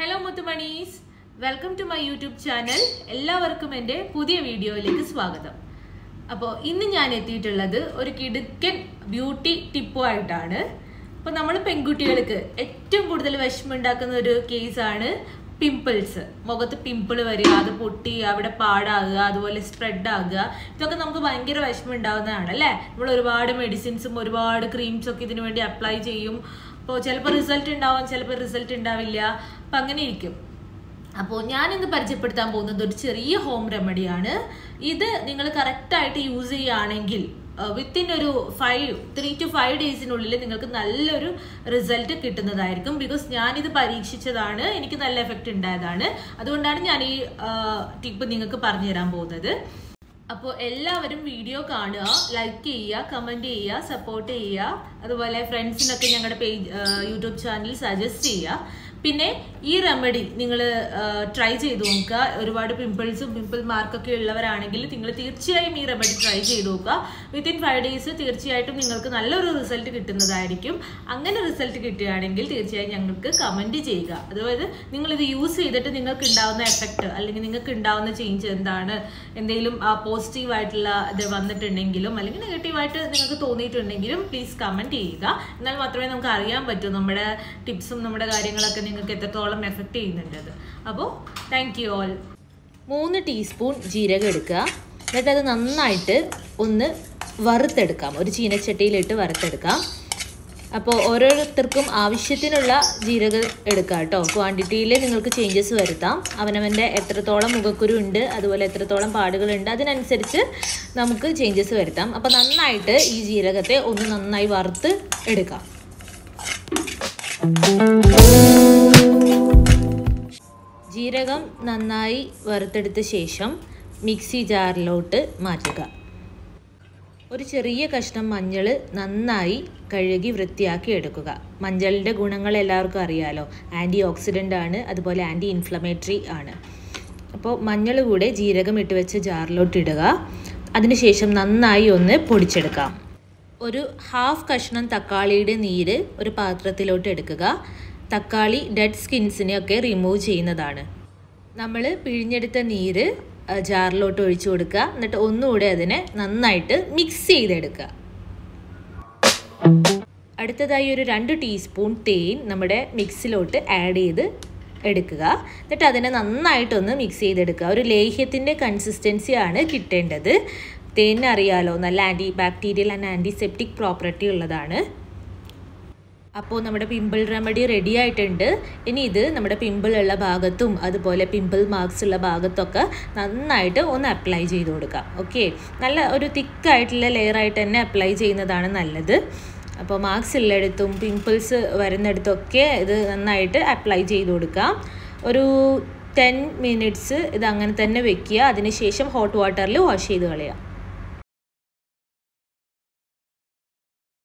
hello മുത്തുമണീസ് welcome to my YouTube channel എല്ലാവർക്കും എൻ്റെ പുതിയ വീഡിയോയിലേക്ക് സ്വാഗതം അപ്പോൾ ഇന്ന് ഞാൻ എത്തിയിട്ടുള്ളത് ഒരു കിടുക്കൻ ബ്യൂട്ടി ടിപ്പുമായിട്ടാണ് അപ്പോൾ നമ്മൾ പെൺകുട്ടികൾക്ക് ഏറ്റവും കൂടുതൽ വിഷമം ഉണ്ടാക്കുന്ന ഒരു കേസാണ് പിമ്പിൾസ് മുഖത്ത് പിമ്പിൾ വരിക അത് പൊട്ടി അവിടെ പാടാകുക അതുപോലെ സ്പ്രെഡ് ആകുക ഇതൊക്കെ നമുക്ക് ഭയങ്കര വിഷമം ഉണ്ടാകുന്നതാണ് അല്ലേ നമ്മൾ ഒരുപാട് മെഡിസിൻസും ഒരുപാട് ക്രീംസും ഒക്കെ ഇതിനു വേണ്ടി അപ്ലൈ ചെയ്യും അപ്പോൾ ചിലപ്പോൾ റിസൾട്ട് ഉണ്ടാവും ചിലപ്പോൾ റിസൾട്ട് ഉണ്ടാവില്ല അപ്പം അങ്ങനെ ഇരിക്കും അപ്പോൾ ഞാനിന്ന് പരിചയപ്പെടുത്താൻ പോകുന്നത് ഒരു ചെറിയ ഹോം റെമഡിയാണ് ഇത് നിങ്ങൾ കറക്റ്റായിട്ട് യൂസ് ചെയ്യുകയാണെങ്കിൽ വിത്തിൻ ഒരു ഫൈവ് ത്രീ ടു ഫൈവ് ഡേയ്സിനുള്ളിൽ നിങ്ങൾക്ക് നല്ലൊരു റിസൾട്ട് കിട്ടുന്നതായിരിക്കും ബിക്കോസ് ഞാനിത് പരീക്ഷിച്ചതാണ് എനിക്ക് നല്ല എഫക്റ്റ് ഉണ്ടായതാണ് അതുകൊണ്ടാണ് ഞാൻ ഈ ടിപ്പ് നിങ്ങൾക്ക് പറഞ്ഞു തരാൻ പോകുന്നത് അപ്പോൾ എല്ലാവരും വീഡിയോ കാണുക ലൈക്ക് ചെയ്യുക കമൻറ്റ് ചെയ്യുക സപ്പോർട്ട് ചെയ്യുക അതുപോലെ ഫ്രണ്ട്സിനൊക്കെ ഞങ്ങളുടെ പേജ് യൂട്യൂബ് ചാനൽ സജസ്റ്റ് ചെയ്യുക പിന്നെ ഈ റെമഡി നിങ്ങൾ ട്രൈ ചെയ്ത് നോക്കുക ഒരുപാട് പിമ്പിൾസും പിമ്പിൾ മാർക്കൊക്കെ ഉള്ളവരാണെങ്കിൽ നിങ്ങൾ തീർച്ചയായും ഈ റെമഡി ട്രൈ ചെയ്ത് നോക്കുക വിത്തിൻ ഫൈവ് ഡേയ്സ് തീർച്ചയായിട്ടും നിങ്ങൾക്ക് നല്ലൊരു റിസൾട്ട് കിട്ടുന്നതായിരിക്കും അങ്ങനെ റിസൾട്ട് കിട്ടുകയാണെങ്കിൽ തീർച്ചയായും ഞങ്ങൾക്ക് കമൻറ്റ് ചെയ്യുക അതായത് നിങ്ങളിത് യൂസ് ചെയ്തിട്ട് നിങ്ങൾക്ക് ഉണ്ടാവുന്ന എഫക്റ്റ് അല്ലെങ്കിൽ നിങ്ങൾക്ക് ഉണ്ടാവുന്ന ചേഞ്ച് എന്താണ് എന്തെങ്കിലും പോസിറ്റീവ് ആയിട്ടുള്ള ഇത് വന്നിട്ടുണ്ടെങ്കിലും അല്ലെങ്കിൽ നെഗറ്റീവായിട്ട് നിങ്ങൾക്ക് തോന്നിയിട്ടുണ്ടെങ്കിലും പ്ലീസ് കമൻറ്റ് ചെയ്യുക എന്നാൽ മാത്രമേ നമുക്ക് അറിയാൻ പറ്റൂ നമ്മുടെ ടിപ്സും നമ്മുടെ കാര്യങ്ങളൊക്കെ നിങ്ങൾക്ക് എത്രത്തോളം എഫക്റ്റ് ചെയ്യുന്നുണ്ട് അപ്പോൾ താങ്ക് യു ഓൾ മൂന്ന് ടീസ്പൂൺ ജീരകം എടുക്കുക എന്നിട്ട് അത് നന്നായിട്ട് ഒന്ന് വറുത്തെടുക്കാം ഒരു ചീനച്ചട്ടിയിലിട്ട് വറുത്തെടുക്കാം അപ്പോൾ ഓരോരുത്തർക്കും ആവശ്യത്തിനുള്ള ജീരകം എടുക്കാം കേട്ടോ ക്വാണ്ടിറ്റിയിൽ നിങ്ങൾക്ക് ചേഞ്ചസ് വരുത്താം അവനവൻ്റെ എത്രത്തോളം മുഖക്കുരു ഉണ്ട് അതുപോലെ എത്രത്തോളം പാടുകളുണ്ട് അതിനനുസരിച്ച് നമുക്ക് ചേഞ്ചസ് വരുത്താം അപ്പോൾ നന്നായിട്ട് ഈ ജീരകത്തെ ഒന്ന് നന്നായി വറുത്ത് എടുക്കാം ജീരകം നന്നായി വറുത്തെടുത്ത ശേഷം മിക്സി ജാറിലോട്ട് മാറ്റുക ഒരു ചെറിയ കഷ്ണം മഞ്ഞൾ നന്നായി കഴുകി വൃത്തിയാക്കി എടുക്കുക മഞ്ഞളിൻ്റെ ഗുണങ്ങൾ എല്ലാവർക്കും അറിയാലോ ആൻറ്റി ഓക്സിഡൻ്റ് ആണ് അതുപോലെ ആൻറ്റി ഇൻഫ്ലമേറ്ററി ആണ് അപ്പോൾ മഞ്ഞൾ കൂടെ ജീരകം ഇട്ട് വെച്ച് ജാറിലോട്ട് ഇടുക അതിനുശേഷം നന്നായി ഒന്ന് പൊടിച്ചെടുക്കാം ഒരു ഹാഫ് കഷ്ണം തക്കാളിയുടെ നീര് ഒരു പാത്രത്തിലോട്ട് എടുക്കുക തക്കാളി ഡെഡ് സ്കിൻസിനെയൊക്കെ റിമൂവ് ചെയ്യുന്നതാണ് നമ്മൾ പിഴിഞ്ഞെടുത്ത നീര് ജാറിലോട്ട് ഒഴിച്ചു കൊടുക്കുക എന്നിട്ട് ഒന്നുകൂടെ അതിനെ നന്നായിട്ട് മിക്സ് ചെയ്തെടുക്കുക അടുത്തതായി ഒരു രണ്ട് ടീസ്പൂൺ തേൻ നമ്മുടെ മിക്സിലോട്ട് ആഡ് ചെയ്ത് എടുക്കുക എന്നിട്ട് അതിനെ നന്നായിട്ടൊന്ന് മിക്സ് ചെയ്തെടുക്കുക ഒരു ലേഹ്യത്തിൻ്റെ കൺസിസ്റ്റൻസിയാണ് കിട്ടേണ്ടത് തേനിന് അറിയാലോ നല്ല antibacterial and antiseptic property ഉള്ളതാണ് അപ്പോൾ നമ്മുടെ പിമ്പിൾ റെമഡി റെഡി ആയിട്ടുണ്ട് ഇനി ഇത് നമ്മുടെ പിമ്പിൾ ഉള്ള ഭാഗത്തും അതുപോലെ പിമ്പിൾ മാർക്സ് ഉള്ള ഭാഗത്തൊക്കെ നന്നായിട്ട് ഒന്ന് അപ്ലൈ ചെയ്ത് കൊടുക്കാം ഓക്കെ നല്ല ഒരു തിക്കായിട്ടുള്ള ലെയർ ആയിട്ട് തന്നെ അപ്ലൈ ചെയ്യുന്നതാണ് നല്ലത് അപ്പോൾ മാർക്സ് ഉള്ളിടത്തും പിമ്പിൾസ് വരുന്നിടത്തൊക്കെ ഇത് നന്നായിട്ട് അപ്ലൈ ചെയ്ത് കൊടുക്കാം ഒരു ടെൻ മിനിറ്റ്സ് ഇത് അങ്ങനെ തന്നെ വെക്കുക അതിനുശേഷം ഹോട്ട് വാട്ടറിൽ വാഷ് ചെയ്ത് കളയാം